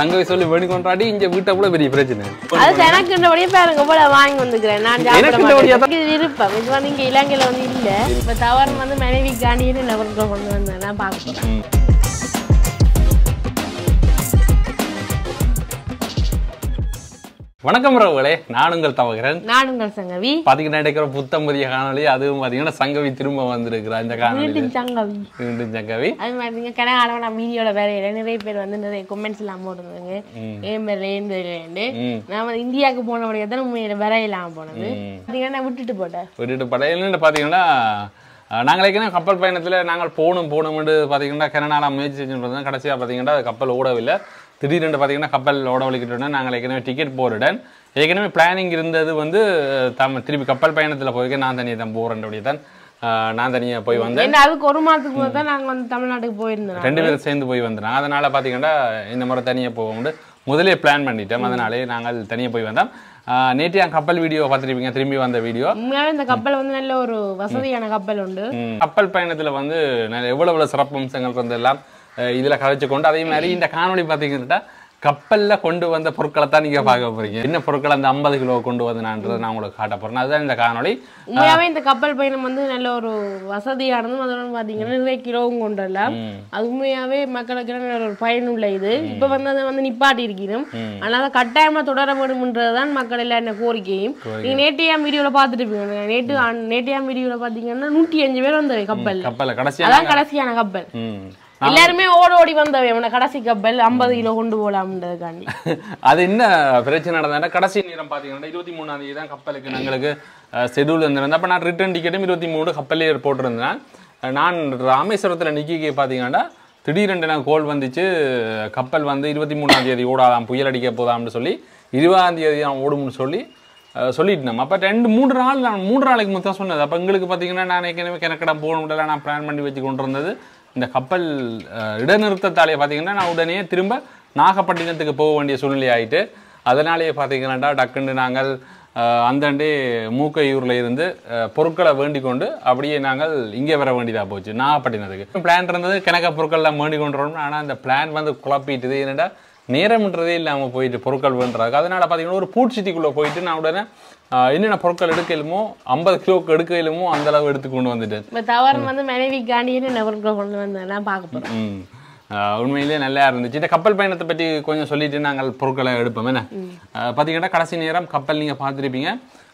சங்கவி சொல்லி வேணி கொண்டாடி இங்க வீட்டை கூட பெரிய பிரச்சனை அது எனக்கு இந்த பாருங்க போல வாங்கி வந்துக்கிறேன் நான் சாப்பிட எனக்கு இந்த வழியா மாட்டேன். இது விருப்பம் இது வந்து இங்க இலங்கையில வந்து இல்ல இப்ப தவறு வந்து மனைவி காண்டின்னு நபர்கள் கொண்டு வந்தேன் நான் பார்க்க போறேன் ம். வணக்கம் ரவுகளே நான் உங்கள் தவகிறேன் நான் உங்கள் சங்கவி பாத்தீங்கன்னா கிடைக்கிற புத்தம் புதிய காணொளி அதுவும் பாத்தீங்கன்னா சங்கவி திரும்ப வந்திருக்கிறா இந்த காணொளி மீண்டும் சங்கவி மீண்டும் சங்கவி அது மாதிரி நீங்க கனகாலமா நான் வீடியோல வேற இல்லை நிறைய பேர் வந்து நிறைய கமெண்ட்ஸ் எல்லாம் போட்டிருந்தாங்க ஏன் பேர்ல ஏன் பேர்லேண்டு ம். நான் வந்து இந்தியாவுக்கு போன வழியாக தான் உண்மையில வேற இல்லாம போனது பார்த்தீங்கன்னா நான் விட்டுட்டு போட்டேன் விட்டுட்டு படையில பாத்தீங்கன்னா அஹ், நாங்கள் ஏற்கனவே கப்பல் பயணத்துல நாங்கள் போகணும் போகணும்னு பாத்தீங்கன்னா கனநாளா முயற்சி செஞ்சுட்டு இருந்தோம் கடைசியா பாத்தீங்கன்னா அது கப்பல் ஓடவில்லை திடீரென்று பாத்தீங்கன்னா கப்பல் ஓட வலிக்கிட்டோன்னா நாங்கள் ஏற்கனவே டிக்கெட் போட்டுடன் ஏற்கனவே பிளானிங் இருந்தது வந்து தம் திருப்பி கப்பல் பயணத்துல போய்க்க நான் தனியாக தான் போகிறேன் தான் அஹ், நான் தனியா போய் வந்தேன் ஏன்னா அதுக்கு ஒரு மாதத்துக்கு முதல் தான் நாங்க வந்து தமிழ்நாட்டுக்கு போயிருந்தோம் ரெண்டு பேரும் சேர்ந்து போய் வந்தோம் அதனால பாத்தீங்கன்னா இந்த முறை தனியா போகும்போது முதலே பிளான் பண்ணிட்டோம் அதனாலே நாங்கள் தனியா போய் வந்தோம் அஹ், நேற்று என் கப்பல் வீடியோ பார்த்துருப்பீங்க திரும்பி வந்த வீடியோ உண்மையாவே இந்த கப்பல் வந்து நல்ல ஒரு வசதியான கப்பல் உண்டு ம். கப்பல் பயணத்துல வந்து நிறைய எவ்வளவு எவ்வளவு சிறப்பம்சங்கள் இருந்தெல்லாம் அஹ், இதுல கதைச்சு கொண்டு அதே மாதிரி இந்த காணொளி பாத்தீங்கன்னா கப்பல்ல கொண்டு வந்த பொருட்களை தான் நீங்க பார்க்க போறீங்க என்ன பொருட்கள் அந்த ஐம்பது கிலோ கொண்டு வந்தனான்றதை நான் உங்களுக்கு காட்ட போறேன் அதுதான் இந்த காணொளி உண்மையாவே இந்த கப்பல் பயணம் வந்து நல்ல ஒரு வசதியானதும் அதோட பாத்தீங்கன்னா நிறைய கிலோவும் கொண்டெல்லாம் அது உண்மையாவே மக்களுக்கு நல்ல ஒரு பயனுள்ள இது இப்ப வந்து அதை வந்து நிப்பாட்டி இருக்கிறோம் ஆனா அதை கட்டாயமா தொடர வேண்டும்ன்றதுதான் மக்கள் எல்லாம் என்ன கோரிக்கையும் நீங்க நேற்றையாம் வீடியோல பாத்துட்டு இருப்பீங்க நேற்று ஆ- நேற்றையாம் வீடியோல பாத்தீங்கன்னா நூற்றி அஞ்சு பேர் வந்தவை கப்பல் கப்பல்ல கடைசியா அதான் கடைசியான கப்பல் ம். எல்லாருமே ஓடி ஓடி வந்தவை அவன கடைசி கப்பல் ஐம்பது கிலோ கொண்டு போலாம்ன்றதுக்காண்டி அது என்ன பிரச்சனை நடந்ததுன்னா கடைசி நேரம் பார்த்தீங்கன்னா இருபத்தி மூணாம் தேதி தான் கப்பலுக்கு எங்களுக்கு ஷெடியூல் இருந்திருந்தேன் அப்போ நான் ரிட்டர்ன் டிக்கெட்டும் இருபத்தி மூணு கப்பலே போட்டிருந்தேன் நான் ராமேஸ்வரத்தில் நிக்கி பார்த்தீங்கன்னா திடீரென்று எனக்கு கோல் வந்துச்சு கப்பல் வந்து இருபத்தி மூணாம் தேதி ஓடாதாம் புயல் அடிக்க போதாம்னு சொல்லி இருபதாம் தேதி நான் ஓடும்னு சொல்லி அஹ், சொல்லிட்டு நம்ம அப்போ ரெண்டு மூன்று நாள் நான் மூன்று நாளைக்கு மொத்தம் சொன்னது அப்போ எங்களுக்கு பார்த்தீங்கன்னா நான் ஏற்கனவே கிணக்கடம் போகணும் நான் பிளான் பண்ணி வச்சு கொண்டு இருந்தது இந்த கப்பல் அஹ், இடைநிறுத்தத்தாலே பார்த்தீங்கன்னா நான் உடனே திரும்ப நாகப்பட்டினத்துக்கு போக வேண்டிய சூழ்நிலை ஆயிட்டு அதனாலேயே பார்த்தீங்கன்னா டக்குன்னு நாங்கள் அஹ், அந்தாண்டே மூக்கையூரில் இருந்து அஹ், பொருட்களை வேண்டிக் கொண்டு அப்படியே நாங்கள் இங்கே வர வேண்டியதாக போச்சு நாகப்பட்டினத்துக்கு பிளான் இருந்தது கிணக்க பொருட்கள்லாம் வேண்டி கொண்டு வரணும் ஆனால் அந்த பிளான் வந்து குழப்பிட்டுது என்னடா நேரம்ன்றதே இல்லாமல் போயிட்டு பொருட்கள் வேண்டுறாங்க அதனால பார்த்தீங்கன்னா ஒரு பூட் சிட்டிக்குள்ளே போயிட்டு நான் உடனே அஹ், என்னென்ன பொருட்கள் எடுக்கலுமோ ஐம்பது கிலோக்கு எடுக்கலுமோ அந்த அளவு எடுத்து கொண்டு வந்துட்டேன் இப்ப தவறு வந்து மனைவி காண்டின்னு நபர்கள் கொண்டு வந்ததெல்லாம் பார்க்க போறோம் ம். ஆஹ் உண்மையிலேயே நல்லா இருந்துச்சு இந்த கப்பல் பயணத்தை பற்றி கொஞ்சம் சொல்லிட்டு நாங்கள் பொருட்களை எடுப்போம் என்ன ஆஹ் பார்த்தீங்கன்னா கடைசி நேரம் கப்பல் நீங்கள் பார்த்துருப்பீங்க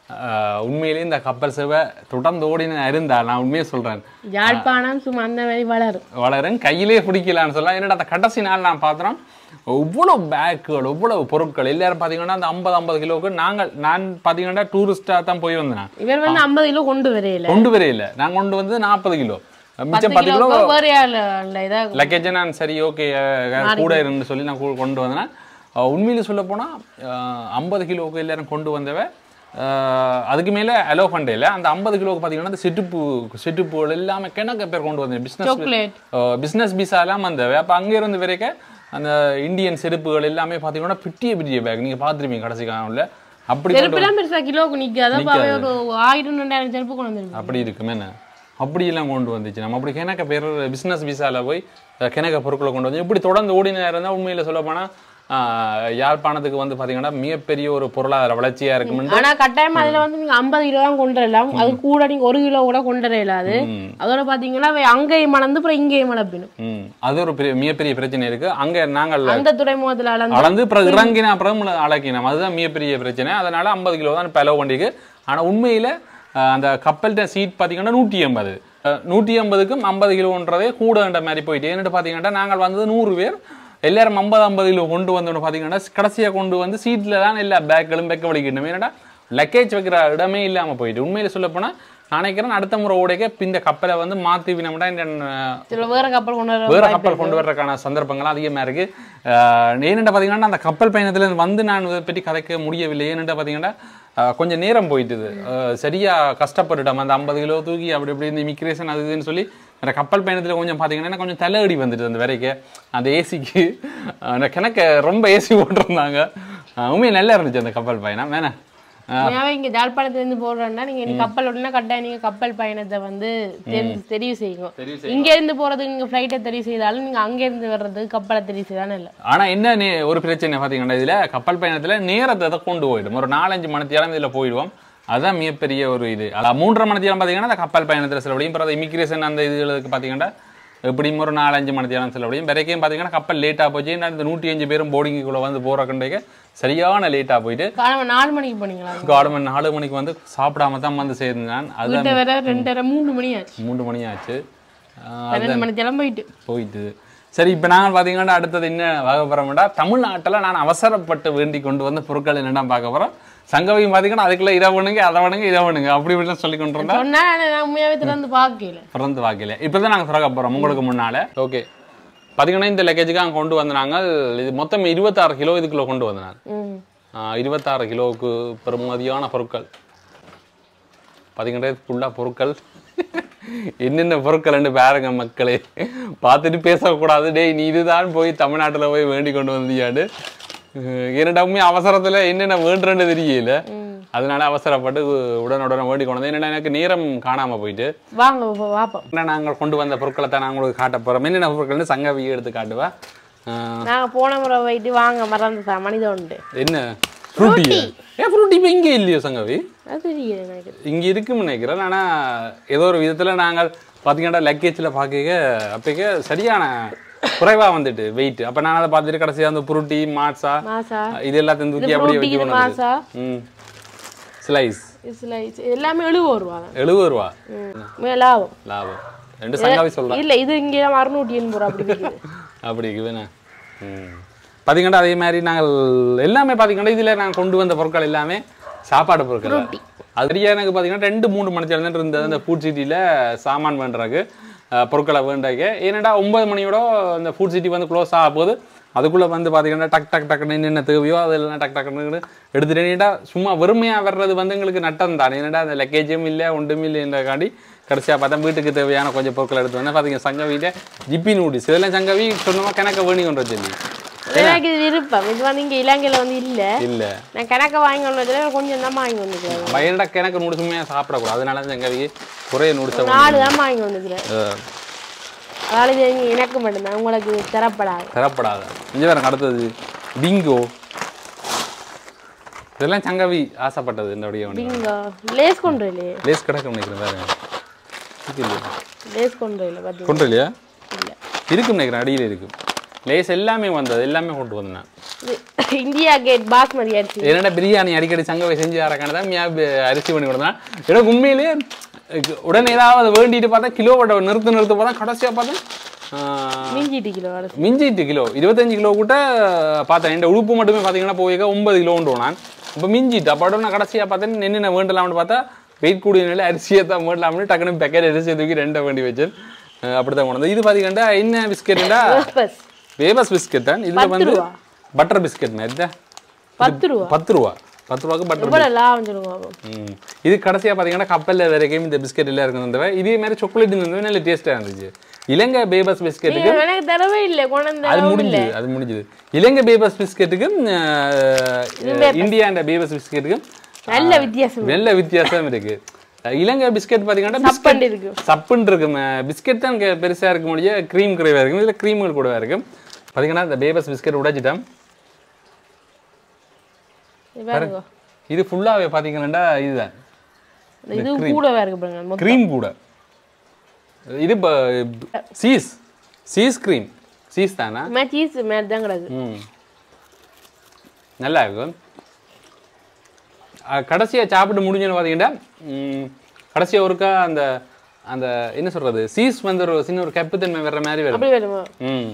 ஆஹ் உண்மையிலேயே இந்த கப்பல் சேவை தொடர்ந்து ஓடின இருந்தா நான் உண்மையை சொல்கிறேன் யாழ்ப்பாணம் சும்மா அந்த மாதிரி வளரும் வளரன் கையிலே பிடிக்கலான்னு சொல்லலாம் என்னடா அந்த கடைசி நாள் நான் பார்க்குறோம் இவ்வளோ பேக்குகள் இவ்வளவு பொருட்கள் எல்லாரும் பார்த்தீங்கன்னா அந்த ஐம்பது ஐம்பது கிலோவுக்கு நாங்கள் நான் பார்த்தீங்கன்னா டூரிஸ்டாக தான் போய் வந்தேன் நான். இவர் வந்து ஐம்பது கிலோ கொண்டு வரையில கொண்டு வரையில நான் கொண்டு வந்து நாற்பது கிலோ மிச்சம் பத்து பத்து கிலோ கிலோ வேற யாழ்ல இதா லக்கேஜை நான் சரி ஓகே கூட இருந்து சொல்லி நான் கூ- கொண்டு வந்தேன் உண்மையில சொல்ல போனால் ஐம்பது கிலோவுக்கு எல்லாரும் கொண்டு வந்தவ அஹ், அதுக்கு மேலே அலோ பண்ணல அந்த ஐம்பது கிலோவுக்கு பார்த்தீங்கன்னா அந்த சிட்டுப்பு சிட்டுப்புகள் எல்லாமே கிணக்க பேர் கொண்டு வந்தேன் பிஸ்னஸ் சாக்லேட் பிஸ்னஸ் பிசாலாம் வந்தவ அப்போ அங்கே இருந்து வரைக்க அந்த இந்தியன் செருப்புகள் எல்லாமே பார்த்தீங்கன்னா பிட்டிய பிட்டிய பேக் நீங்கள் பார்த்துருப்பீங்க கடைசி காலம்ல அப்படி கொண்டு செருப்புலாம் பெருசா கிலோக்கு நிக்காது அப்ப அவ ஒரு ஆயிரம் ரெண்டாயிரம் செருப்பு கொண்டு வந்துருக்கு அப்படி இருக்குமே என்ன அப்படியெல்லாம் கொண்டு வந்துச்சு நம்ம அப்படி கிணக்க பேர் பிஸ்னஸ் விசால போய் அஹ், கிணக்க பொருட்களை கொண்டு வந்து இப்படி தொடர்ந்து ஓடினா இருந்தால் உண்மையில சொல்ல போனா ஆஹ், யாழ்ப்பாணத்துக்கு வந்து பாத்தீங்கன்னா மிகப்பெரிய ஒரு பொருளாதார வளர்ச்சியா இருக்கும் ஆனா கட்டாயமா அதுல வந்து நீங்க ஐம்பது கிலோ தான் கொண்டு வரலாம் அது கூட நீங்க ஒரு கிலோ கூட கொண்டு வர இயலாது அதோட பாத்தீங்கன்னா அவை அங்கேயும் மணந்து அப்புறம் இங்கேயும் மணப்பிடும் ம் அது ஒரு பெரிய மிகப்பெரிய பிரச்சனை இருக்கு அங்க நாங்கள் அந்த துறைமுகத்துல அளந்து அளந்து பிறகு இறங்கின அப்புறம் அழக்கினோம் அதுதான் மிகப்பெரிய பிரச்சனை அதனால ஐம்பது கிலோ தான் இப்போ அளவு வண்டிக்கு ஆனா உண்மையில அஹ், அந்த கப்பல்கிட்ட சீட் பார்த்தீங்கன்னா நூற்றி எண்பது நூற்றி எண்பதுக்கும் ஐம்பது கிலோன்றதே கூடன்ற மாதிரி போயிட்டு என்னட்டு பார்த்தீங்கன்னா நாங்கள் வந்தது நூறு பேர் எல்லாரும் ஐம்பது ஐம்பது கிலோ கொண்டு வந்தோன்னு பார்த்தீங்கன்னா கடைசியாக கொண்டு வந்து சீட்டில் தான் எல்லா பேக்களும் வைக்க வலிக்கணும் ஏன்னா லக்கேஜ் வைக்கிற இடமே இல்லாமல் போயிட்டு உண்மையில சொல்லப் போனா நான் நினைக்கிறேன் அடுத்த முறை ஓடைக்க இந்த கப்பலை வந்து மாற்றி வினம்டா இந்த சில வேற கப்பல் கொண்டு வர வேற கப்பல் கொண்டு வர்றதுக்கான சந்தர்ப்பங்கள் அதிகமா இருக்கு ஆஹ் ஏனென்ன பாத்தீங்கன்னா அந்த கப்பல் பயணத்துல இருந்து வந்து நான் இதை பற்றி கதைக்க முடியவில்லை ஏனென்ன பாத்தீங்கன்னா ஆஹ் கொஞ்சம் நேரம் போயிட்டுது ஆஹ் சரியா கஷ்டப்பட்டுட்டோம் அந்த ஐம்பது கிலோ தூக்கி அப்படி இப்படி இந்த இமிக்ரேஷன் அது இதுன்னு சொல்லி அந்த கப்பல் பயணத்துல கொஞ்சம் பாத்தீங்கன்னா எனக்கு கொஞ்சம் தலையடி வந்துட்டு அந்த வரைக்கும் அந்த ஏசிக்கு அந்த கிணக்க ரொம்ப ஏசி போட்டிருந்தாங்க ஆஹ் உண்மையை நல்லா இருந்துச்சு அந்த கப்பல் பயணம் வேணா உண்மையாவே இங்க ஜாழ்ப்பாணத்துல இருந்து போடுறேன்னா நீங்க நீ கப்பல் ஓட்டினா கட்டாயம் நீங்க கப்பல் பயணத்தை வந்து தெரிஞ்சு தெரிவு செய்யுங்க தெரிவு இங்க இருந்து போறதுக்கு நீங்க ஃபிளைட்டை தெரிவு செய்தாலும் நீங்க அங்க இருந்து வர்றதுக்கு கப்பலை தெரிவு செய்தாலும் இல்ல ஆனா என்ன நே- ஒரு பிரச்சனை பாத்தீங்கன்னா இதுல கப்பல் பயணத்துல நேரத்தை தான் கொண்டு போயிடும் ஒரு நாலஞ்சு மணி நேரம் இதுல போயிடுவோம் அதுதான் மிகப்பெரிய ஒரு இது அதான் மூன்றரை மணி நேரம் பாத்தீங்கன்னா அந்த கப்பல் பயணத்துல செலவழியும் அப்புறம் இமிகிரேஷன் அந்த இதுகளுக்கு பாத்தீங்கன்னா எப்படியும் ஒரு நாலஞ்சு மணி நேரம் செலவழியும் வரைக்கும் பாத்தீங்கன்னா கப்பல் லேட்டா போச்சு நான் இந்த நூற்றி அஞ்சு பேரும் போர்டிங்குள்ள வந்து போற கண்டைக்கு சரியான லேட்டா போயிட்டு காலம் நாலு மணிக்கு போனீங்களா கார்டன் நாலு மணிக்கு வந்து சாப்பிடாம தான் வந்து சேர்ந்தேன் அதுதான் வீட்டை வர ரெண்டரை மூணு மணி ஆச்சு மூன்று மணி ஆச்சு ஆஹ் பன்னெண்டு மணி தினம் போயிட்டு போயிட்டு சரி இப்போ நாங்கள் பார்த்தீங்கன்னா அடுத்தது என்ன பார்க்க போகிறோம்னா தமிழ்நாட்டில் நான் அவசரப்பட்டு வேண்டி கொண்டு வந்த பொருட்கள் என்னென்ன பார்க்க போகிறோம் சங்கவையும் பார்த்தீங்கன்னா அதுக்குள்ள இதை பண்ணுங்க அதை பண்ணுங்க இதை பண்ணுங்க அப்படி இப்படிலாம் சொல்லி கொண்டு இருந்தா சொன்னா நான் உண்மையாவே திறந்து பார்க்கல பிறந்து வாக்கில இப்போ தான் நாங்கள் திறக்க போகிறோம் உங்களுக்கு முன்னால் ஓகே பார்த்தீங்கன்னா இந்த லக்கேஜுக்கு அங்கே கொண்டு வந்த நாங்கள் இது மொத்தம் இருபத்தாறு கிலோ இதுக்குள்ள கொண்டு வந்த நான் ம் ஆஹ் இருபத்தாறு கிலோவுக்கு பெருமதியான பொருட்கள் பார்த்தீங்கன்னா ஃபுல்லாக பொருட்கள் என்னென்ன பொருட்கள்னு பாருங்க மக்களே பார்த்துட்டு பேசக்கூடாது டேய் நீ இதுதான் போய் தமிழ்நாட்டில் போய் வேண்டி கொண்டு வந்தியாடு என்னிடமே அவசரத்தில் என்னென்ன வேண்டுறேன்னு தெரியல அதனால அவசரப்பட்டு உடனுடன் வேண்டி கொண்டு வந்தேன் என்னென்ன எனக்கு நேரம் காணாமல் போயிட்டு வாங்க போ- பார்ப்போம் என்ன நாங்கள் கொண்டு வந்த பொருட்களை தான் நான் உங்களுக்கு காட்ட போகிறோம் என்னென்ன பொருட்கள்னு சங்கவி எடுத்து காட்டுவா ஆஹ் நாங்க போன முறை போயிட்டு வாங்க மறந்து மனித உண்டு என்ன ஃப்ரூட்டி ஏன் ஃப்ரூட்டி இப்போ இங்கே இல்லையோ சங்கவி அது தெரியல எனக்கு இங்கே இருக்குன்னு நினைக்கிறேன் ஆனால் ஏதோ ஒரு விதத்தில் நாங்கள் பார்த்தீங்கன்னா லக்கேஜில் பார்க்க அப்போக்கே சரியான குறைவாக வந்துட்டு வெயிட் அப்போ நான் அதை பார்த்துட்டு கடைசியாக அந்த புருட்டி மாட்ஸா மாசா இது எல்லாத்தையும் தூக்கி அப்படியே ஃப்ரூட்டி வச்சு இது கொண்டு மாசா ம் ஸ்லைஸ் இதுல இது எல்லாமே எழுபது ரூபா தான் எழுபது ரூபா ம் லாபம் லாபம் ரெண்டு சங்காவி சொல்கிறேன் இல்ல இது இங்கே அறுநூற்றி எண்பது ரூபா அப்படி விற்குது அப்படி இருக்குதுண்ணே ம் பார்த்தீங்கன்னா அதே மாதிரி நாங்கள் எல்லாமே பார்த்தீங்கன்னா இதில் நாங்கள் கொண்டு வந்த பொருட்கள் எல்லாமே சாப்பாடு பொருட்கள் தான். அது சரியா எனக்கு பார்த்தீங்கன்னா ரெண்டு மூணு மணி நேரம் இருந்தது அந்த ஃபுட் சிட்டியில் சாமான் வேண்டுறதுக்கு அஹ், பொருட்களை வேண்டாக்க ஏன்னாடா ஒன்பது மணியோட அந்த ஃபுட் சிட்டி வந்து க்ளோஸ் ஆக போகுது அதுக்குள்ளே வந்து பார்த்தீங்கன்னா டக் டக் டக்குன்னு என்னென்ன தேவையோ அதெல்லாம் டக் டக்குன்னு எடுத்துட்டேன்டா சும்மா வெறுமையாக வர்றது வந்து எங்களுக்கு நட்டம் தான் ஏன்னாடா அந்த லக்கேஜும் இல்லை ஒன்றும் இல்லைன்றக்காண்டி கடைசியாக பார்த்தா வீட்டுக்கு தேவையான கொஞ்சம் பொருட்கள் எடுத்து வந்தேன் பார்த்தீங்க சங்கவியில் ஜிப்பி நூடிஸ் இதெல்லாம் சங்கவி சொன்னமா கணக்க வேணி கொண்டு சொல்லி எனக்கு இது விருப்பம் இது வந்து இங்க இலங்கையில வந்து இல்ல இல்லை நான் கணக்க வாங்கி வந்ததுல கொஞ்சம் தான் வாங்கி வந்துக்கிறேன் பயன்டா கிணக்கு நூடுல்ஸ் உண்மையாக சாப்பிடக்கூடாது அதனால தான் சங்கவி குறைய நூடுல்ஸை நாலு தான் வாங்கி வந்துக்கிறேன் அதனால இது இங்க எனக்கு மட்டும்தான் உங்களுக்கு தரப்படாது தரப்படாத இங்கே வேற அடுத்தது பிங்கோ இதெல்லாம் சங்கவி ஆசைப்பட்டது இந்த அப்படியே ஒன்று இங்க லேஸ் கொண்டு இல்லையே லேஸ் கிடக்கு நினைக்கிறேன் வேற இருக்கு இல்லையா லேஸ் கொண்டு இல்லை பார்த்தீங்க கொண்டு இல்லையா இல்ல இருக்கும் நினைக்கிறேன் அடியில் இருக்கும் லேஸ் எல்லாமே வந்தது எல்லாமே கொண்டு வந்தேன் இது இந்தியா கேட் பாஸ்மதி அரிசி என்னடா பிரியாணி அடிக்கடி சங்கவை செஞ்சு தரக்கான தான் மியா பி- அரிசி பண்ணி கொடுத்தேன் எனக்கு உண்மையிலேயே இக்கு உடனே ஏதாவது வேண்டிட்டு பார்த்தா கிலோவோட நிறுத்து நிறுத்து பார்த்தா கடைசியாக பார்த்தா ஆஹ், மிஞ்சிட்டு கிலோ அரிசி மிஞ்சிட்டு கிலோ இருபத்தஞ்சு கிலோ கூட பார்த்தேன் இந்த உடுப்பு மட்டுமே பார்த்தீங்கன்னா போய் ஒன்பது கிலோன்னு நான் இப்போ மிஞ்சிட்டு அப்போ நான் கடைசியாக பார்த்தேன் என்னென்ன வேண்டலாம்னு பார்த்தா வெயிட் கூடிய நிலை அரிசியை தான் வேண்டலாம்னு டக்குனு பேக்கெட் அரிசியை தூக்கி ரெண்டை வேண்டி வச்சேன் அஹ் அப்படிதான் கொண்டு வந்தேன் இது பார்த்தீங்கன்னா என்ன பிஸ்கெட்டுண்டா பஸ் வேபஸ் பிஸ்கெட் தான் இதில் பத்து வந்து ரூபா. பட்டர் பிஸ்கெட் மாதிரி தான் பத்து ரூபா பத்து ரூபா பத்து ரூபாய்க்கு பட்டர் எவ்வளவு லாபம் சொல்லுங்க பாப்போம். ம். இது கடைசியாக பார்த்தீங்கன்னா கப்பலில் வரைக்கும் இந்த பிஸ்கெட் எல்லாம் இருக்குது இதே மாதிரி சாக்லேட் இருந்தது நல்ல டேஸ்ட்டாக இருந்துச்சு இலங்கை பேபஸ் பிஸ்கெட்டுக்கு நீங்க எனக்கு தரவே இல்லை கொண்டு வந்து அது தரவும் இல்லை முடிஞ்சது அது முடிஞ்சது இலங்கை பேபஸ் பிஸ்கெட்டுக்கும் இந்தியா அந்த பேபஸ் பிஸ்கெட்டுக்கும் நல்ல வித்தியாசம் நல்ல வித்தியாசம் இருக்கு அஹ் இலங்கை பிஸ்கெட் பார்த்தீங்கன்னா சப்பண்டு இருக்கு சப்புன்னு இருக்கும் பிஸ்கெட் தான் இங்க பெருசா இருக்க முடிய க்ரீம் குறைவாக இருக்கும் இதில் க்ரீம்கள் கூடவா இருக்கும் பார்த்தீங்கன்னா இந்த பேபஸ் பிஸ்கெட் உடைச்சிட்டேன் இது பாருங்க இது ஃபுல்லாகவே பார்த்தீங்கன்னா இதுதான் இது கூடவே இருக்கு பாருங்க மொத்தம். க்ரீம் கூட இது இப்போ சீஸ் சீஸ் க்ரீம் சீஸ் தானே இது மாதிரி சீஸ் மாதிரி தான் கிடக்கு ம் நல்லா இருக்கும் அஹ் கடைசியா சாப்பிட்டு முடிஞ்சோன்னு பார்த்தீங்கன்னா ம், கடைசியா ஒருக்கா அந்த அந்த என்ன சொல்றது சீஸ் வந்து ஒரு சின்ன ஒரு கப்புத்தன்மை வர்ற மாதிரி வரும் அப்படி வருமா ம்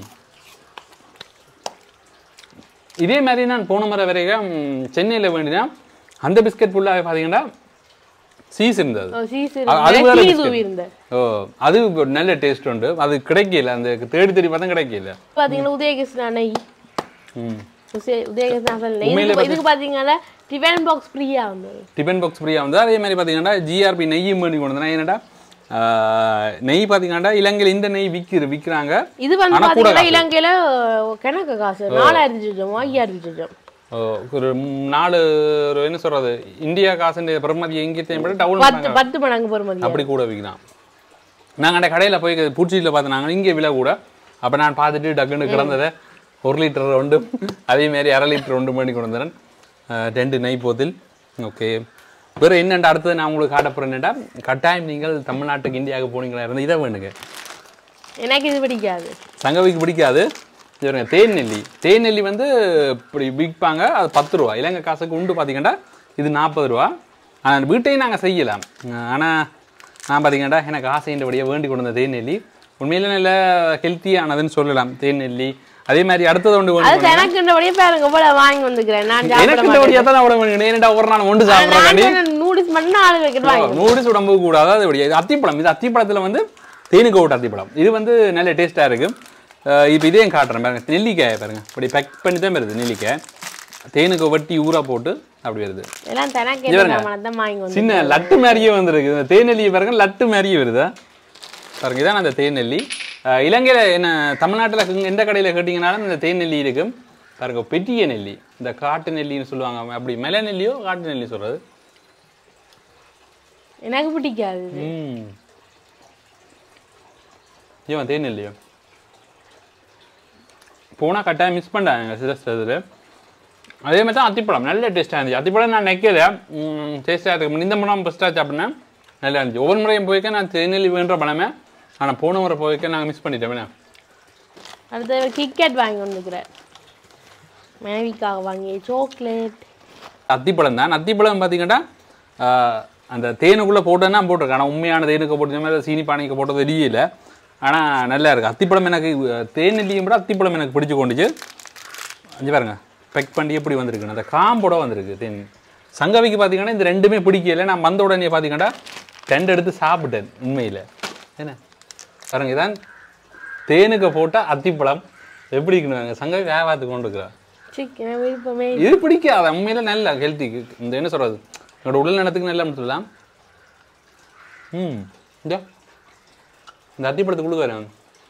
இதே மாதிரி நான் போன முறை வரைக்கும் சென்னையில் வேண்டினா அந்த பிஸ்கட் ஃபுல்லாக பார்த்தீங்கன்னா சீஸ் இருந்தது ஓ, சீஸ் அது- அது வேற சீஸ் biscuit. தூவி இருந்தேன் ஓ அது ஒரு நல்ல டேஸ்ட் உண்டு அது கிடைக்கல அந்த தேடி தேடி பார்த்தா கிடைக்கல பாத்தீங்கன்னா உதயகிருஷ்ணா நெய் ம் உசே- உதயகிருஷ்ணா நெய் இதுக்கு இதுக்கு பாத்தீங்கன்னா டிஃபன் பாக்ஸ் ஃப்ரீயா வந்தது டிஃபன் பாக்ஸ் ஃப்ரீயாக வந்து அதே மாதிரி பார்த்தீங்கன்னா ஜிஆர்பி நெய்யும் பண்ணி கொண்டு வந்தேன் என்னடா ஆஹ், நெய் பார்த்தீங்கன்னா இலங்கையில் இந்த நெய் விற்கிற விற்கிறாங்க இது வந்து ஆனா கூட பாத்தீங்கன்னா காசு. இலங்கையில கணக்கு காசு நாலாயிரத்தி சொச்சம் ஐயாயிரத்தி சொச்சம் ஓ, ஒரு ம், நாலு ஒரு என்ன சொல்றது இந்தியா காசுன்ற பெருமதி எங்கேயும் விட டவுன் பத்து பத்து மடங்கு பொறுமதி அப்படி கூட விற்கிறான் நாங்கள் அந்த கடையில் போய் பூச்சியில் பார்த்து இங்கே விலை கூட அப்போ நான் பார்த்துட்டு டக்குன்னு கிடந்ததை ஒரு லிட்டர் ஒன்று அதே மாதிரி அரை லிட்டர் ஒன்று பண்ணி கொண்டு வந்தேன் அஹ், ரெண்டு நெய் போத்தில் ஓகே வேறு என்னண்டா அடுத்தது நான் உங்களுக்கு காட்ட போகிறேன்டா கட்டாயம் நீங்கள் தமிழ்நாட்டுக்கு இந்தியாவுக்கு போனீங்களா இருந்து இதை வேணுங்க எனக்கு இது பிடிக்காது சங்கவிக்கு பிடிக்காது இது பாருங்க தேன் நெல்லி தேன் நெல்லி வந்து இப்படி விற்பாங்க அது பத்து ரூபா இலங்கை காசுக்கு உண்டு பார்த்தீங்கன்னா இது நாற்பது ரூபா ஆனால் வீட்டையும் நாங்கள் செய்யலாம் ஆனால் நான் பார்த்தீங்கன்னா எனக்கு ஆசைன்றபடியே வேண்டி கொண்டு வந்த தேன் நெல்லி உண்மையில நல்ல ஹெல்த்தியானதுன்னு சொல்லலாம் தேன் நெல்லி அதே மாதிரி அடுத்தது ஒன்று அது எனக்குன்றபடியே பாருங்க இவ்வளவு வாங்கி வந்துக்கிறேன் நான் சாப்பிட எனக்கு இந்த வழியாக தான் விட வேணும் ஏன்டா ஒரு நாள் ஒன்று மாட்டேன் சாப்பிட்றேன் நூடுல்ஸ் மட்டும் நாலு வைக்கிட்டு வாங்கி நூடுல்ஸ் உடம்புக்கு கூடாது அது இப்படி இது அத்திப்பழம் இது அத்திப்பழத்தில் வந்து தேனுக்கு விட்ட அத்திப்பழம் இது வந்து நல்ல டேஸ்ட்டாக இருக்கு அஹ் இப்போ இதையும் காட்டுறேன் பாருங்க நெல்லிக்காயை பாருங்க இப்படி பேக் பண்ணி தான் வருது நெல்லிக்காய் தேனுக்கு வட்டி ஊறா போட்டு அப்படி வருது எல்லாம் தனக்கு என்ன சாமான் தான் வாங்கி வந்து சின்ன லட்டு மாதிரியே வந்திருக்கு இந்த தேநெல்லியை பாருங்க லட்டு மாதிரியே வருதா பாருங்க இதான் அந்த தேநெல்லி அஹ் இலங்கையில என்ன தமிழ்நாட்டில் எந்த கடையில் கேட்டிங்கனாலும் இந்த தேநெல்லி இருக்கு பாருங்க பெட்டிய நெல்லி இந்த காட்டு நெல்லின்னு சொல்லுவாங்க அப்படி மெல நெல்லியோ காட்டு நெல்லி சொல்றது எனக்கு பிடிக்காது இது. ம் ஏன் தேன் இல்லையோ போனால் கட்டாயம் மிஸ் பண்ணிட்டாங்க சில இதில் அதே மாதிரி தான் அத்திப்பழம் நல்ல டேஸ்ட்டாக இருந்துச்சு அத்திப்பழம் நான் நிற்கல டேஸ்ட்டாக இருக்கு இந்த முறை ஃபஸ்ட்டாக சாப்பிட்டேன் நல்லா இருந்துச்சு ஒவ்வொரு முறையும் போய்க்க நான் தேநெல்லி வேண்ட பழமே ஆனால் போன முறை போய்க்க நாங்கள் மிஸ் பண்ணிட்டோம் அடுத்து கிட்கேட் வாங்கி வந்துக்கிறேன் மேவிக்காக வாங்கி சாக்லேட் அத்திப்பழம் தான் அத்திப்பழம் பார்த்தீங்கன்னா ஆஹ், அந்த தேனுக்குள்ளே போட்டேன்னா போட்டிருக்கேன் ஆனால் உண்மையான தேனுக்கு போட்ட மாதிரி சீனி பானைக்கு போட்டது தெரியல ஆனால் நல்லா இருக்கு அத்திப்பழம் எனக்கு அஹ், தேனெல்லியும் விட அத்திப்பழம் எனக்கு பிடிச்சு கொண்டுச்சு அஞ்சு பாருங்க பெக் பண்ணி எப்படி வந்திருக்கு அந்த காம்போட வந்திருக்கு தேன் சங்கவிக்கு பார்த்தீங்கன்னா இந்த ரெண்டுமே பிடிக்கல நான் வந்த உடனே பார்த்தீங்கன்னா ரெண்டு எடுத்து சாப்பிட்டேன் உண்மையில் என்ன பாருங்க இதான் தேனுக்கு போட்ட அத்திப்பழம் எப்படி இருக்குன்னு சங்கவி வியாபாரத்துக்கு கொண்டு இருக்கிறா சிக்கன் விருப்பமே இது பிடிக்காது உண்மையில நல்ல ஹெல்த்திக்கு இந்த என்ன சொல்றது என்னோட உடல் நலத்துக்கு நல்ல சொல்லலாம் ம் இந்த இந்த அத்திப்பழத்துக்கு கொடுக்குறேன்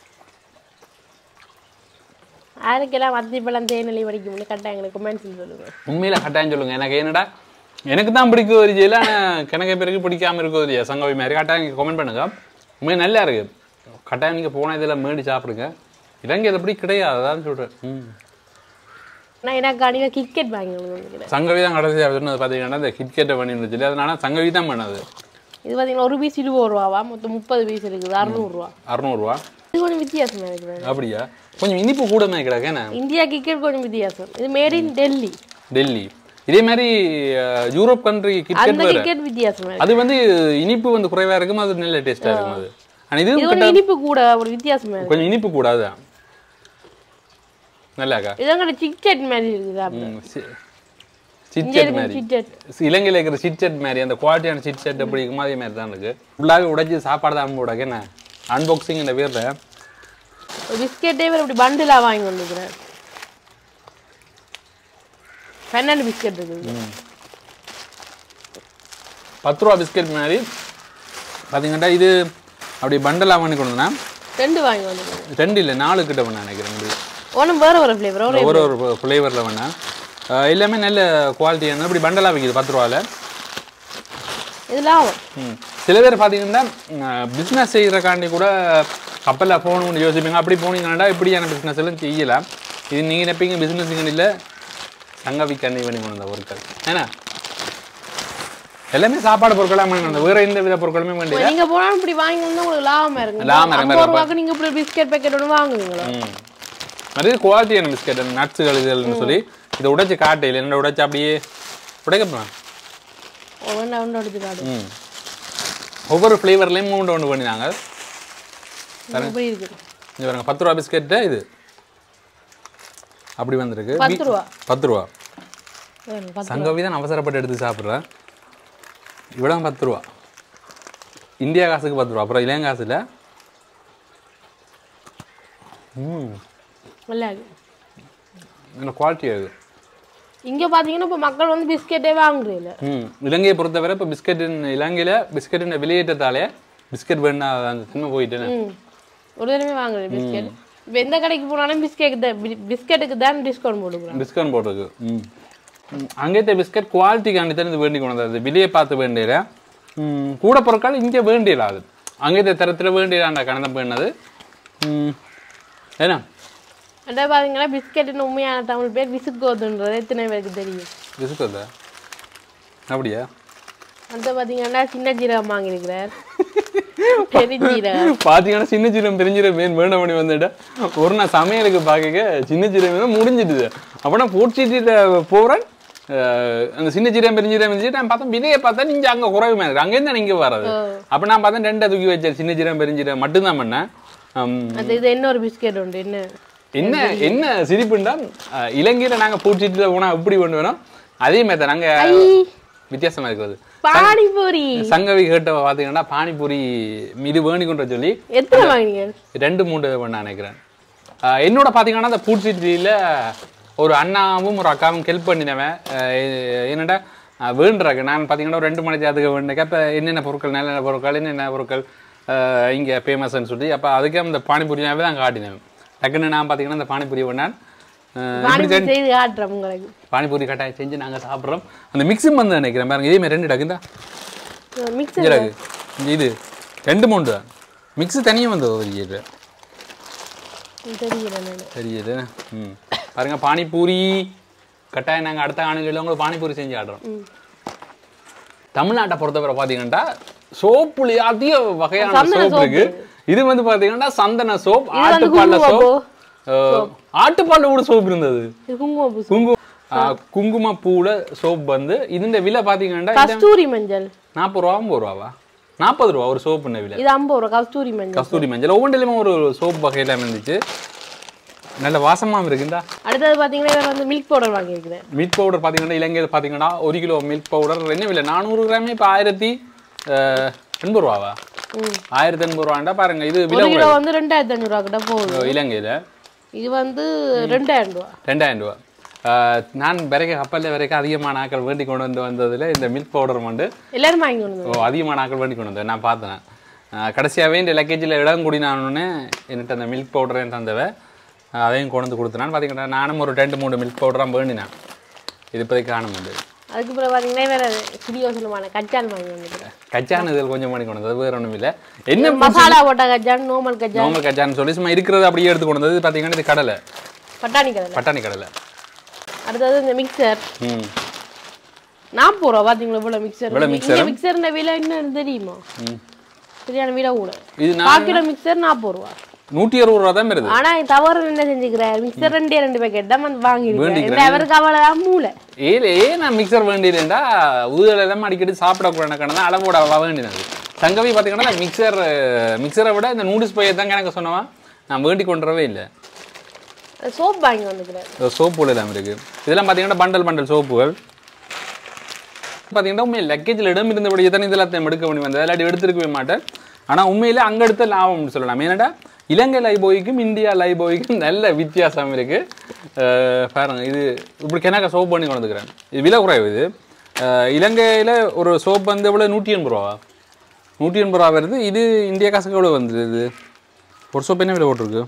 யாருக்கெல்லாம் அத்திப்பழம் தேனெல்லி படிக்கும்னு கரெக்டாக எங்களுக்கு கமெண்ட்ஸில் சொல்லுங்க உண்மையில கட்டாயம் சொல்லுங்க எனக்கு என்னடா எனக்கு தான் பிடிக்கும் ஒரு ஜெயில ஆனால் கணக்கு பேருக்கு பிடிக்காம இருக்கும் இல்லையா சங்கவி மாதிரி கட்டாயம் நீங்கள் கமெண்ட் பண்ணுங்க உண்மையாக நல்லா இருக்கு கட்டாயம் நீங்கள் போன இதில் மேடி சாப்பிடுங்க இலங்கை அது அப்படி கிடையாது அதான் சொல்கிறேன் ம் நான் எனக்கு அடியில் கிட்கெட் வாங்கி கொண்டு வந்துக்கிறேன் சங்கவி தான் கடைசியாக சொன்னது பார்த்தீங்கன்னா இந்த கிட்கெட்டை பண்ணி சொல்லி அதனால சங்கவி தான் பண்ணது இது பார்த்தீங்கன்னா ஒரு பீஸ் இருபது ரூபாவா மொத்தம் முப்பது பீஸ் இருக்குது அறுநூறுவா அறநூறுவா இது கொஞ்சம் வித்தியாசமாக இருக்குது அப்படியா கொஞ்சம் இனிப்பு கூடமே கிடக்கேண்ணே இந்தியா கிரிக்கெட் கொஞ்சம் வித்தியாசம் இது மேட் இன் டெல்லி டெல்லி இதே மாதிரி அஹ், யூரோப் கண்ட்ரி அந்த கிரிக்கெட் வேற கிரிக்கெட் வித்தியாசமா இருக்கு அது வந்து இனிப்பு வந்து குறைவா இருக்கும் அது நல்ல டேஸ்டா இருக்கும் அது ஆனா இது இது கொஞ்சம் இனிப்பு கூட ஒரு வித்தியாசமா இருக்கு கொஞ்சம் இனிப்பு கூடாது நல்லாக்கா இதங்கட சிக்செட் மாதிரி இருக்குது அப்படி சிட்செட் மாதிரி சிக்செட் இலங்கையில் இருக்கிற சிட்செட் மாதிரி அந்த குவாலிட்டியான சிட்செட் எப்படி இருக்குமோ அதே மாதிரி தான் இருக்கு ஃபுல்லாகவே உடைச்சி சாப்பாடு தான் போடாக்க என்ன அன்பாக்சிங் இந்த பேரில் ஒரு பிஸ்கெட்டே வேறு இப்படி பண்டிலாக வாங்கி வந்துக்கிறேன் பன்னெண்டு பிஸ்கெட் இருக்குது பத்து ரூபா பிஸ்கெட் மாதிரி பார்த்தீங்கன்னா இது அப்படி பண்டலாக பண்ணி கொண்டு வந்தேன் ரெண்டு வாங்கி வந்துக்கிறேன் ரெண்டு இல்லை நாலு கிட்ட பண்ண நினைக்கிறேன் இது. ஒன்றும் வேறு ஒரு ஃப்ளேவர் ஒரு ஒரு ஒரு ஃப்ளேவரில் வேணாம் அஹ் எல்லாமே நல்ல குவாலிட்டியான இப்படி பண்டலாக விற்கிது பத்து ரூபாவில் இது லாபம் ம். சில பேர் பார்த்தீங்கன்னா பிஸ்னஸ் செய்கிறக்காண்டி கூட கப்பலில் போகணும்னு யோசிப்பீங்க அப்படி போனீங்கன்னா இப்படியான பிஸ்னஸ் எல்லாம் செய்யலாம் இது நீங்கள் நினைப்பீங்க பிஸ்னஸ் இல்லை சங்கவி கண்ணி பண்ணி கொண்டு வந்த பொருட்கள் ஏன்னா எல்லாமே சாப்பாடு பொருட்களாக பண்ணி கொண்டு வந்தது. வேற எந்த வித பொருட்களுமே வேண்டிய நீங்க போனாலும் இப்படி வாங்கி வந்தா உங்களுக்கு லாபமா இருக்கு லாபம் இருக்கு. ஐம்பது ரூபாய்க்கு நீங்க இப்படி பிஸ்கெட் பேக்கெட் ஒன்று வாங்குவீங்களா ம் அது குவாலிட்டியான பிஸ்கெட் நட்ஸுகள் இதுன்னு சொல்லி இதை உடைச்சு காட்டையில் என்ன உடைச்சு அப்படியே உடைக்கப்பலாம் ஒன்று ஒன்று எடுத்து காடு ம் ஒவ்வொரு ஃப்ளேவர்லேயும் மூணு ஒன்று பண்ணினாங்க இப்படி இருக்குது இங்க பாருங்க பத்து ரூபா பிஸ்கெட்டு இது அப்படி வந்திருக்கு பத்து ரூபா பத்து ரூபா வேணும், பத்து சங்கவி தான் அவசரப்பட்டு எடுத்து சாப்பிட்றேன் இவ்வளோ பத்து ரூபா இந்தியா காசுக்கு பத்து ரூபா அப்புறம் இளைய காசுல ம் நல்லா இருக்கு நல்ல குவாலிட்டி அது இங்க பாத்தீங்கன்னா இப்ப மக்கள் வந்து பிஸ்கெட்டே வாங்குறதில்ல ம் இலங்கையை பொறுத்தவரை இப்போ பிஸ்கட்டின் இலங்கையில் பிஸ்கட்டின் வெளியேற்றத்தாலே பிஸ்கட் வேணா அந்த சின்ன போயிட்டேன்னு ம் ஒரு தடவை வாங்குறது பிஸ்கெட் இப்போ எந்த கடைக்கு போனாலும் பிஸ்கெட் தான் பிஸ்கெட்டுக்கு தான் டிஸ்கவுண்ட் போட்டுக்கிறோம் டிஸ்கவுண்ட் போட்டிருக்கு ம் அங்கேத்த பிஸ்கட் குவாலிட்டிக்காண்டி தான் இது வேண்டி கொண்டு வந்தது விலையை பார்த்து வேண்டியில ம், கூட பொருட்கள் இங்கே வேண்டியலாது அங்கேத்த தரத்தில் வேண்டியலாண்ட கணந்தம் பண்ணது ஏன்னா அண்டா பாத்தீங்கன்னா பிஸ்கெட்னு உண்மையான தமிழ் பேர் விசுக்கோதுன்றது எத்தனை பேருக்கு தெரியும் பிஸ்கட் அப்படியா அந்த பாத்தீங்கன்னா சின்ன ஜீரகம் வாங்கியிருக்கிறார் பெருஞ்சீரகம் பார்த்தீங்கன்னா சின்ன சீரம் பெருஞ்சீரம் வேணும் வேண்டாம் பண்ணி வந்துட்டேன் ஒரு நாள் சமையலுக்கு பார்க்க சின்ன சீரம் வேணும் முடிஞ்சிட்டுது அப்போ நான் போட்சீட்டில் போகிறேன் அந்த சின்ன சீரம் பெருஞ்சீரம் இருந்துச்சு நான் பார்த்தேன் விலையை பார்த்தா நீங்கள் அங்கே குறைவுமே இருக்கு அங்கேருந்து தான் இங்கே வர்றது அப்போ நான் பார்த்தேன் ரெண்டை தூக்கி வச்சேன் சின்ன சீரம் பெருஞ்சீரம் மட்டும்தான் பண்ணேன் ஹம், அது இது என்ன ஒரு பிஸ்கெட் உண்டு என்ன என்ன என்ன சிரிப்புண்டா அஹ், இலங்கையில நாங்க பூச்சிட்டு போனா எப்படி பண்ணுவோம் அதே மாதிரி தான் நாங்க வித்தியாசமா இருக்கிறது பானிபூரி சங்கவி கேட்ட பாத்தீங்கன்னா பானிபூரி இது வேணிக்கொன்ற சொல்லி எத்தனை வாங்கினீங்க ரெண்டு மூணு பண்ண நினைக்கிறேன் அஹ், என்னோட பாத்தீங்கன்னா அந்த பூச்சிட்டியில ஒரு அண்ணாவும் ஒரு அக்காவும் ஹெல்ப் பண்ணினவன் அஹ், எ- என்னடா அஹ், வேண்டுறாங்க நான் பாத்தீங்கன்னா ஒரு ரெண்டு மணி நேரத்துக்கு வேண்டினேன் இப்போ என்னென்ன பொருட்கள் நல்ல நல்ல பொருட்கள் என்னென்ன பொருட்கள் அஹ், இங்க ஃபேமஸ்ன்னு சொல்லி அப்போ அதுக்கே அந்த பானிபூரியாவே தான் காட்டினேன் டக்குன்னு நான் பாத்தீங்கன்னா அந்த பானிபூரி பண்ணேன் பானிபூரி செய்து காட்டுறோம் உங்களுக்கு பானிபூரி கட்டாயம் செஞ்சு நாங்க சாப்பிட்றோம் அந்த மிக்ஸும் வந்து நினைக்கிறேன் பாருங்க இதே மாதிரி ரெண்டு டக்குந்தா மிக்சர் இருக்கு இது ரெண்டு மூணு தான் மிக்ஸு தனியாக வந்து ஒரு இது தெரியல நான் தெரியுது ம் பாருங்க பானிபூரி கட்டாயம் நாங்கள் அடுத்த காணொலியில் உங்களுக்கு பானிபூரி செஞ்சு ஆடுறோம் தமிழ்நாட்டை பொறுத்தவரை பார்த்தீங்கன்னா சோப்புல அதிக வகையான சந்தன சோப் இருக்கு இது வந்து பார்த்தீங்கன்னா சந்தன சோப் இது வந்து ஆட்டுப்பால்ல குங்குமப்பூ. சோப் ஆட்டுப்பால்ல கூட சோப் இருந்தது இது குங்கும பூ குங்கும குங்கும பூல சோப் வந்து இந்த விலை பார்த்தீங்கன்னா கஸ்தூரி மஞ்சள் நாற்பது ரூபா ஐம்பது ரூபாவா நாற்பது ரூபா ஒரு சோப்புன விலை இது ஐம்பது ரூபா கஸ்தூரி மஞ்சள் கஸ்தூரி மஞ்சள் ஒவ்வொன்றிலுமே ஒரு சோப் வகையில இருந்துச்சு நல்ல வாசமாகவும் இருக்குண்டா அடுத்தது பாத்தீங்கன்னா இவர் வந்து மில்க் பவுடர் வாங்கியிருக்கிறேன் மில்க் பவுடர் பார்த்தீங்கன்னா இலங்கையில் பார்த்தீங்கன்னா ஒரு கிலோ மில்க் பவுடர் என்ன விலை நானூறு கிராமே இப்போ ஆயிரத்தி அஹ், எண்பது ரூபாவா ம். ஆயிரத்தி எண்பது ரூபாண்டா பாருங்க இது விலை ஒரு கிலோ வந்து ரெண்டாயிரத்தி அஞ்சூறுவா கிட்ட போகுது இலங்கையில் இது வந்து ரெண்டாயிரம் ரூபா ரெண்டாயிரம் ரூபா அஹ், நான் வரைக்கும் கப்பலில் வரைக்கும் அதிகமான ஆட்கள் வேண்டி கொண்டு வந்து வந்ததில் இந்த மில்க் பவுடர் வந்து எல்லாரும் வாங்கி கொண்டு வந்தாங்க. ஓ அதிகமான ஆட்கள் வேண்டி கொண்டு வந்தேன் நான் பார்த்தேன் அஹ், கடைசியாவே இந்த லக்கேஜில் இடம் கூடினானே என்கிட்ட அந்த மில்க் பவுடரையும் தந்தவ அஹ், அதையும் கொண்டு வந்து கொடுத்தனான்னு பார்த்தீங்கன்னா நானும் ஒரு ரெண்டு மூணு மில்க் பவுடராக வேண்டினேன் இது இப்போதைக்கு காண முடியாது அதுக்கு பிறகு பாத்தீங்கன்னா வேற சிறியோசனமான கச்சான் வாங்கி வந்துக்கிறேன் கச்சான் இதில் கொஞ்சம் பண்ணி கொண்டு வந்தது வேற ஒன்றும் இல்லை என்ன மசாலா போட்ட கச்சான் நோமல் கச்சான் நார்மல் கச்சான்னு சொல்லி சும்மா இருக்கிறது அப்படியே எடுத்து கொண்டு வந்தது பார்த்தீங்கன்னா இது கடலை பட்டாணி கடலை பட்டாணி கடலை அடுத்தது இந்த மிக்சர் ம் நாற்பது ரூபா பாத்தீங்களா இவ்வளோ மிக்சர் இவ்வளவு mixer? இங்கே மிக்சர்ன விலை என்னன்னு தெரியுமா ம். சரியான விலை கூட இது நான் கால் கிலோ மிக்சர் நாற்பது ரூபா நூற்றி அறுபது ரூபா தான் வருது ஆனா இது தவறு என்ன செஞ்சுக்கிறார் மிக்சர் ரெண்டே ரெண்டு பேக்கெட் தான் வந்து வாங்கிருக்கேன் வேண்டிக்கிறேன். இந்த அவருக்கு அவ்வளோதான் மூளை ஏல ஏ நான் மிக்சர் வேண்டியதுண்டா ஊதல் எல்லாம் அடிக்கடி சாப்பிடக்கூடாது கணக்கு அளவோட அளவாக வேண்டியது சங்கவி பார்த்தீங்கன்னா மிக்சர் மிக்சரை விட இந்த நூடுல்ஸ் பையை தான் எனக்கு சொன்னவா நான் வேண்டி கொண்டுறவே இல்லை சோப் வாங்கி வந்துக்கிறார் சோப்புகள் எல்லாம் இருக்கு இதெல்லாம் பார்த்தீங்கன்னா பண்டல் பண்டல் சோப்புகள் பார்த்தீங்கன்னா உண்மையில் லக்கேஜில் இடம் இருந்தபடி எத்தனை இதெல்லாம் எடுக்க வேண்டி வந்தது இல்லாட்டி எடுத்துருக்கவே மாட்டேன் ஆனால் உண்மையில அங்கே எடுத்த லாபம்னு சொல்லலாம் ஏன்னாடா இலங்கை லைபோய்க்கும் இந்தியா லைபோய்க்கும் நல்ல வித்தியாசம் இருக்கு அஹ் பாருங்க இது இப்படி கிணக்க சோப் பண்ணி கொண்டுக்கிறேன் இது விலை குறைவு இது அஹ் இலங்கையில ஒரு சோப் வந்து எவ்வளோ நூற்றி எண்பது ரூபா நூற்றி எண்பது ரூபா வருது இது இந்தியா காசுக்கு எவ்வளோ வந்தது இது ஒரு சோப் என்ன விலை போட்டிருக்கு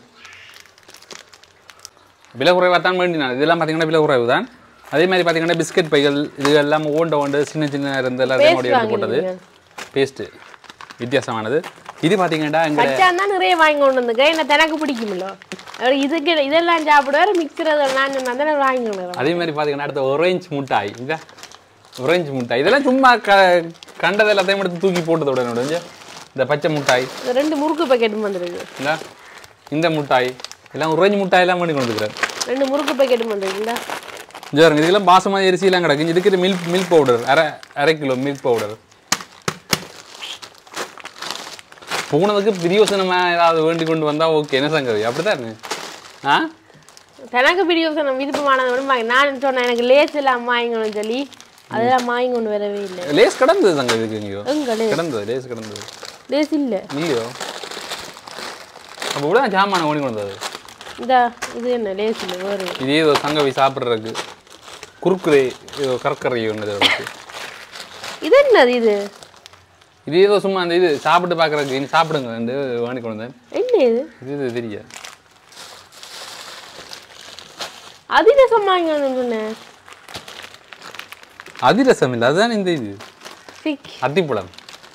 விலை குறைவாக தான் வேண்டினான் இதெல்லாம் பார்த்தீங்கன்னா விலை குறைவு தான் அதே மாதிரி பார்த்தீங்கன்னா பிஸ்கட் பைகள் இது எல்லாம் ஓண்ட ஓண்டு சின்ன சின்ன இருந்து எல்லாத்தையும் ஓடி எடுத்து போட்டது பேஸ்ட்டு வித்தியாசமானது இது பார்த்தீங்கன்னா எங்க கச்சான் தான் நிறைய வாங்கி கொண்டு வந்துக்கிறேன் என்ன தனக்கு பிடிக்குமில்ல அவர் இதுக்கு இதெல்லாம் சாப்பிடுவார் மிக்சர் நான் சொன்னா தான் நான் வாங்கி கொண்டு வரேன் அதே மாதிரி பார்த்தீங்கன்னா அடுத்த ஒரேஞ்ச் முட்டாய் இதா ஒரேஞ்ச் முட்டாய் இதெல்லாம் சும்மா க கண்டது எல்லாத்தையும் எடுத்து தூக்கி போட்டது உடனே உடனே இந்த பச்சை முட்டாய் இந்த ரெண்டு முறுக்கு பேக்கெட்டும் வந்துருக்கு இந்த இந்த முட்டாய் எல்லாம் ஒரேஞ்ச் முட்டாய் எல்லாம் பண்ணி கொண்டு வந்துக்கிறேன் ரெண்டு முறுக்கு பேக்கெட்டும் வந்துருக்குங்களா இங்க பாருங்க இதுக்கெல்லாம் பாசமதி அரிசியெல்லாம் கிடக்கு இதுக்கு மில்க் மில்க் பவுடர் அரை அரை கிலோ மில்க் பவுடர் போனதுக்கு பிரியோசனமா ஏதாவது வேண்டி கொண்டு வந்தா ஓகே என்ன சங்கதி அப்படிதான் ஆ தனக்கு பிரியோசனம் விருப்பமானது மட்டும் வாங்கி நான் சொன்னேன் எனக்கு லேஸ் எல்லாம் வாங்கிக்கணும்னு சொல்லி அதெல்லாம் வாங்கி கொண்டு வரவே இல்லை லேஸ் கிடந்தது சங்கதி இதுக்கு எங்கேயோ எங்க லேஸ் கிடந்தது லேஸ் கிடந்தது லேஸ் இல்லை இல்லையோ அப்போ கூட ஜாமான ஓடி கொண்டு வந்தது இந்த இது என்ன லேஸ் இல்லை வேறு இதே ஏதோ சங்கவி சாப்பிட்றதுக்கு குறுக்குறே ஏதோ கற்கரை ஒன்று இருக்கு இது என்னது இது இது ஏதோ சும்மா அந்த இது சாப்பிட்டு பார்க்குறதுக்கு நீ சாப்பிடுங்க வந்து வாங்கி கொண்டு வந்தேன் என்ன இது இது இது தெரியாது அதிரசம் வாங்கி வந்து சொன்னேன் அதிரசம் இல்லை அதுதான் இந்த இது சிக் அத்திப்பழம்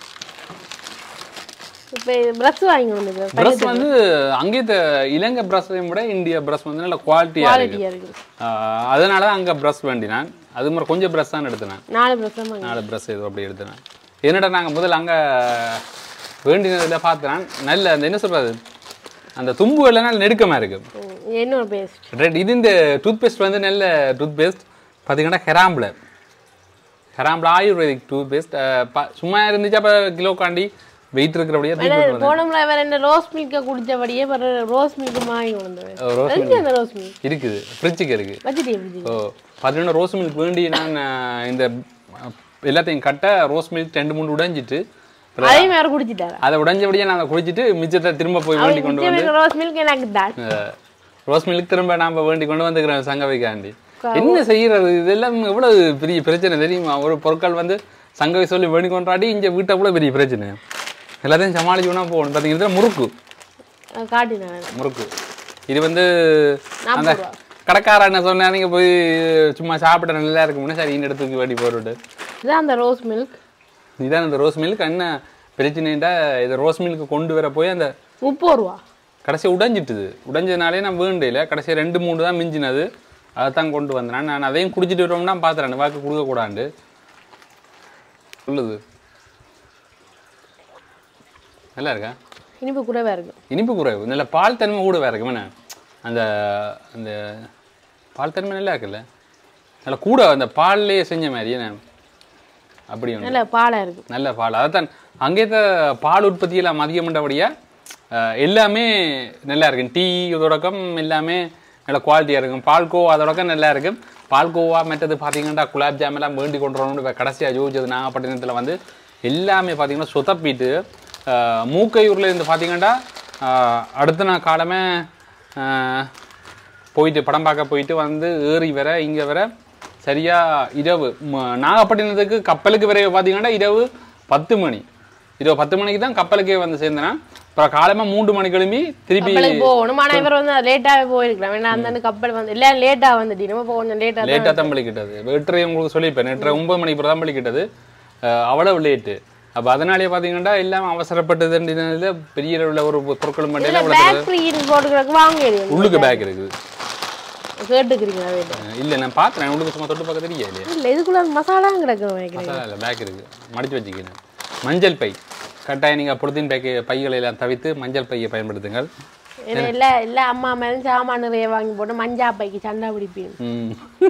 இப்போ ப்ரஷ் வாங்கி வந்து பிரஸ் வந்து அங்கே இலங்கை பிரஸ்ஸையும் விட இந்திய பிரஸ் வந்து நல்ல குவாலிட்டியாக இருக்கு குவாலிட்டியாக இருக்குது ஆஹ் அதனால தான் அங்கே ப்ரஷ் வேண்டினான் அது மாதிரி கொஞ்சம் ப்ரஷ் தான் எடுத்தேன் நாலு ப்ரஷ் தான் வாங்கி நாலு ப்ரஷ் ஏதோ அப்படி எடுத்தேன் என்னடா நாங்கள் முதல்ல அங்கே வேண்டினதில் பார்த்தேன் நல்ல அந்த என்ன சொல்கிறது அந்த தும்பு இல்லைனா நெருக்கமாக இருக்கு ம், இன்னொரு பேஸ்ட் ரெட் இது இந்த டூத் பேஸ்ட் வந்து நல்ல டூத் பேஸ்ட் பார்த்தீங்கன்னா ஹெராம்பில் ஹெராம்பில் ஆயுர்வேதிக் டூத் பேஸ்ட் சும்மா இருந்துச்சு அப்போ கிலோக்காண்டி வெயிட் இருக்கிறபடியே தூக்கி போட்டு வந்தேன். போனோம்ல வேற என்ன ரோஸ் மில்க்கை குடிச்சபடியே வேற ரோஸ் மில்க் வாங்கி கொண்டு வந்தேன் ஓ, ரோஸ் எங்க அந்த ரோஸ் மில்க் இருக்குது ஃப்ரிட்ஜுக்கு இருக்குது வச்சுட்டு எப்படி ஓ பார்த்தீங்கன்னா ரோஸ் மில்க் வேண்டி நான் அஹ், இந்த அஹ், எல்லாத்தையும் கட்ட ரோஸ் மில்க் ரெண்டு மூணு உடைஞ்சிட்டு அப்புறம் அதையும் வேற குடிச்சிட்டாரா அதை உடைஞ்சபடியே நான் அதை குடிச்சிட்டு மிச்சத்தை திரும்ப போய் வேண்டி கொண்டு வந்து மிச்சம் ரோஸ் மில்க் எனக்கு தான் அஹ், ரோஸ் மில்க் திரும்ப நாம வேண்டி கொண்டு வந்துக்கிறோம் சங்கவைக்காண்டி என்ன செய்யறது இதெல்லாம் எவ்வளவு பெரிய பிரச்சனை தெரியுமா ஒரு பொருட்கள் வந்து சங்கவை சொல்லி வேண்டி கொண்டாடி இங்க வீட்டை கூட பெரிய பிரச்சனை எல்லாத்தையும் சமாளிச்சுனா போகணும் பார்த்தீங்கன்னா முறுக்கு காட்டினேன் முறுக்கு இது வந்து அந்த நாற்பது ரூபா கடைக்காரன் என்ன சொன்னா நீங்க போய் சும்மா சாப்பிட நல்லா இருக்கும்னு சரி இந்த இடத்துக்கு வேண்டி போட்டுட்டு இதான் அந்த ரோஸ் மில்க் இதான் இந்த ரோஸ் மில்க் என்ன பிரச்சனைண்டா இது ரோஸ் மில்க் கொண்டு வர போய் அந்த முப்பது ரூபா கடைசி உடைஞ்சிட்டுது உடைஞ்சதுனாலே நான் வேண்டையில கடைசி ரெண்டு மூணு தான் மிஞ்சினது அதை தான் கொண்டு வந்தேன் நான் அதையும் குடிச்சிட்டு வரோம்னா பார்த்துறேன் வாக்கு கொடுக்கக்கூடாண்டு சொல்லுது நல்லா இருக்கா இனிப்பு கூடவே இருக்கு இனிப்பு குறைவு நல்ல பால் தன்மை கூட வேற இருக்கு என்ன அந்த அந்த பால் தன்மை நல்லா இருக்குல்ல நல்ல கூட அந்த பால்லையே செஞ்ச மாதிரி என்ன அப்படி ஒன்று நல்ல பாலா இருக்கு நல்ல பால் அதான் அங்கே பால் உற்பத்தியெல்லாம் அதிகமண்டபடியா எல்லாமே நல்லா இருக்கும் டீ தொடக்கம் எல்லாமே நல்ல குவாலிட்டியாக இருக்கும் பால்கோவா தொடக்கம் நல்லா இருக்கும் பால்கோவா மற்றது பார்த்தீங்கன்னா குலாப் ஜாம் எல்லாம் வேண்டி கொண்டு வரணும்னு இப்போ கடைசியாக யோசிச்சது நாகப்பட்டினத்தில் வந்து எல்லாமே பார்த்தீங்கன்னா சொதப்பிட்டு அஹ், மூக்கையூர்ல இருந்து பார்த்தீங்கன்னா அஹ், அடுத்த நாள் காலமே அஹ், போயிட்டு படம் பார்க்க போயிட்டு வந்து ஏறி வர இங்கே வர சரியா இரவு ம- நாகப்பட்டினத்துக்கு கப்பலுக்கு வரைய பார்த்தீங்கன்னா இரவு பத்து மணி இரவு பத்து மணிக்கு தான் கப்பலுக்கே வந்து சேர்ந்தேன் அப்புறம் காலமா மூன்று மணி கிளம்பி திருப்பி கப்பலுக்கு போகணும் ஆனா இவர் வந்து லேட்டாவே போயிருக்கலாம் ஏன்னா அந்த கப்பல் வந்து எல்லாம் லேட்டா வந்துட்டு நம்ம இப்போ கொஞ்சம் லேட்டா லேட்டாக தான் பலிக்கிட்டது எட்டரை உங்களுக்கு சொல்லியிருப்பேன் எட்டரை ஒன்பது மணிக்கு அப்புறம் தான் பலிக்கிட்டது அஹ் அவ்வளவு லேட்டு அப்போ அதனாலேயே பார்த்தீங்கன்னா எல்லாம் அவசரப்பட்டதுன்றதுல பெரிய அளவுல ஒரு பொருட்கள் மட்டும் இதுல பேக் ஃப்ரீ போட்டுக்கிறதுக்கு வாங்க உள்ளுக்கு பேக் இருக்குது கேட்டுக்கிறீங்க வீட்டு அஹ் இல்ல நான் பார்த்தேன் உள்ளுக்கு சும்மா தொட்டு பார்க்க தெரியல இல்ல இதுக்குள்ள மசாலா கிடக்கும் வைக்கிறேன் மசாலா இல்லை பேக் இருக்கு மடிச்சு வச்சுக்கிறேன் மஞ்சள் பை கட்டாயம் நீங்கள் பொழுதின் பேக்கை பைகளை எல்லாம் தவிர்த்து மஞ்சள் பையை பயன்படுத்துங்கள் ஏன்னா இல்ல இல்ல அம்மா மேல சாமான் நிறைய வாங்கி போட்டு மஞ்சா பைக்கு சண்டை பிடிப்பேன் ம்.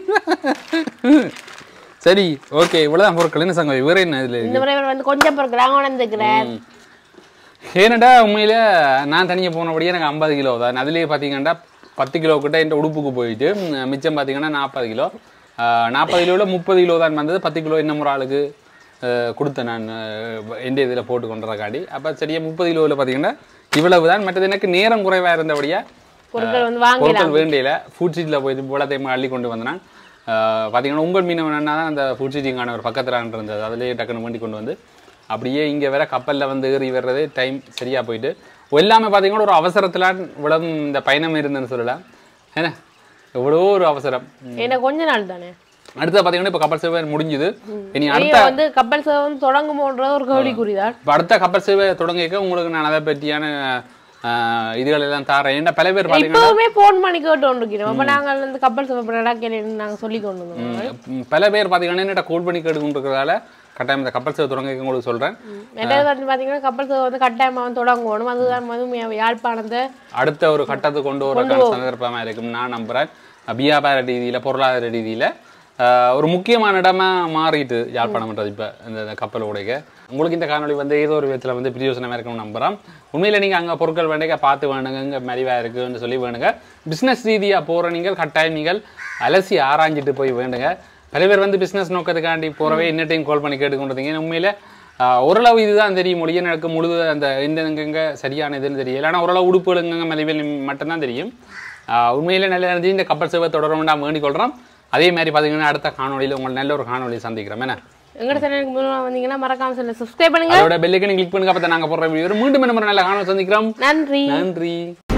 சரி ஓகே இவ்வளோதான் பொருட்கள் என்ன சங்கம் வேற என்ன இதில் இந்த முறை இவர் வந்து கொஞ்சம் பொறுக்கிறாங்க உணர்ந்துக்கிறார் ஏனடா உண்மையில நான் தனியாக போனபடியே எனக்கு ஐம்பது கிலோ தான் அதுலேயே பார்த்தீங்கன்னா பத்து கிலோ கிட்ட என் உடுப்புக்கு போயிட்டு ம், மிச்சம் பார்த்தீங்கன்னா நாற்பது கிலோ நாற்பது கிலோவில் முப்பது கிலோ தான் வந்தது பத்து கிலோ இன்னும் ஒரு ஆளுக்கு அஹ், கொடுத்தேன் நான் எந்த இதில் போட்டு கொண்டுறக்காடி அப்போ சரியா முப்பது கிலோவில் பார்த்தீங்கன்னா இவ்வளவு தான் மற்றது எனக்கு நேரம் குறைவாக இருந்தபடியா பொருட்கள் வந்து வாங்கலாம் பொருட்கள் வேண்டியில ஃபுட் சீட்டில் போயிட்டு போலத்தையும் அள்ளி கொண்டு வந்தேன் பார்த்தீங்கன்னா உங்கள் மீனவன் அண்ணா தான் அந்த ஃபுட் சீட்டிங்கான ஒரு பக்கத்தில் இருந்தது அதுலேயே டக்குன்னு வேண்டி கொண்டு வந்து அப்படியே இங்கே வேற கப்பலில் வந்து ஏறி வர்றதே டைம் சரியா போயிட்டு எல்லாமே பார்த்தீங்கன்னா ஒரு அவசரத்தில் இவ்வளவு இந்த பயணம் இருந்ததுன்னு சொல்லலாம் ஏன்னா எவ்வளோ ஒரு அவசரம் ஏன்னா கொஞ்ச நாள் தானே அடுத்து பார்த்தீங்கன்னா இப்போ கப்பல் சேவை முடிஞ்சுது இனி அடுத்த வெளியே வந்து கப்பல் சேவை வந்து தொடங்குமோன்றது ஒரு கேள்விக்குறிதான் இப்போ அடுத்த கப்பல் சேவை தொடங்கிக்க உங்களுக்கு நான் அதை பற்றியான ஆஹ், இதுகள் எல்லாம் தாரேன் ஏன்னா பல பேர் பார்த்தீங்கன்னா இப்பவுமே போன் பண்ணி கேட்டு கொண்டிருக்கிறோம் அப்ப நாங்கள் வந்து கப்பல் சேவை நடக்கிறேன்னு நாங்க சொல்லி கொண்டு வந்தோம் ம், பல பேர் பார்த்தீங்கன்னா என்னட்ட கோல் பண்ணி கேட்டுக்கொண்டிருக்கிறதால கட்டாயம் இந்த கப்பல் சேவை தொடங்க உங்களுக்கு சொல்கிறேன் ரெண்டாவது வந்து பாத்தீங்கன்னா கப்பல் சேவை வந்து கட்டாயமா வந்து தொடங்கணும் அதுதான் வந்து மே- யாழ்ப்பாணத்தை அடுத்த ஒரு கட்டத்துக்கு கொண்டு வரக்கான சந்தர்ப்பமாக இருக்கும் நான் நம்புகிறேன் வியாபார ரீதியில் பொருளாதார ரீதியில் ஒரு முக்கியமான இடமா மாறிட்டு யாழ்ப்பாணம்ன்றது இப்போ இந்த இந்த கப்பல் உடைக்க உங்களுக்கு இந்த காணொளி வந்து ஏதோ ஒரு விதத்தில் வந்து பிரியோசனமாக இருக்கும்னு நம்புகிறோம் உண்மையில் நீங்கள் அங்கே பொருட்கள் வேண்டுங்க பார்த்து வேணுங்க இங்கே மலிவாக இருக்குன்னு சொல்லி வேணுங்க பிஸ்னஸ் ரீதியாக போகிற நீங்கள் கட்டாயம் நீங்கள் அலசி ஆராய்ஞ்சிட்டு போய் வேண்டுங்க பல பேர் வந்து பிஸ்னஸ் நோக்கத்துக்காண்டி போகிறவே இன்னட்டையும் கால் பண்ணி கேட்டுக்கொண்டிருந்தீங்க உண்மையில் ஆஹ் ஓரளவு இதுதான் தெரியும் மொழியை எனக்கு முழுது அந்த இந்த எங்கெங்க சரியான இதுன்னு தெரியல ஆனால் ஓரளவு உடுப்புகள் எங்கெங்க மலிவில் மட்டும்தான் தெரியும் ஆஹ் உண்மையிலே நல்ல இருந்துச்சு இந்த கப்பல் சேவை தொடரும் நான் வேண்டிக் கொள்கிறோம் அதே மாதிரி பார்த்தீங்கன்னா அடுத்த காணொளியில் உங்களை நல்ல ஒரு காணொளி சந்திக்கிறோம் என்ன எங்கட சேனலுக்கு முதல்ல வந்தீங்கன்னா மறக்காம சேனல் சப்ஸ்கிரைப் பண்ணுங்க அதோட பெல்லைக்கனை கிளிக் பண்ணுங்க அப்போ நாங்கள் போடுற வீடியோ மீண்டும் நம்ம நல்ல காணொலி சந்திக்கிறோம் நன்றி நன்றி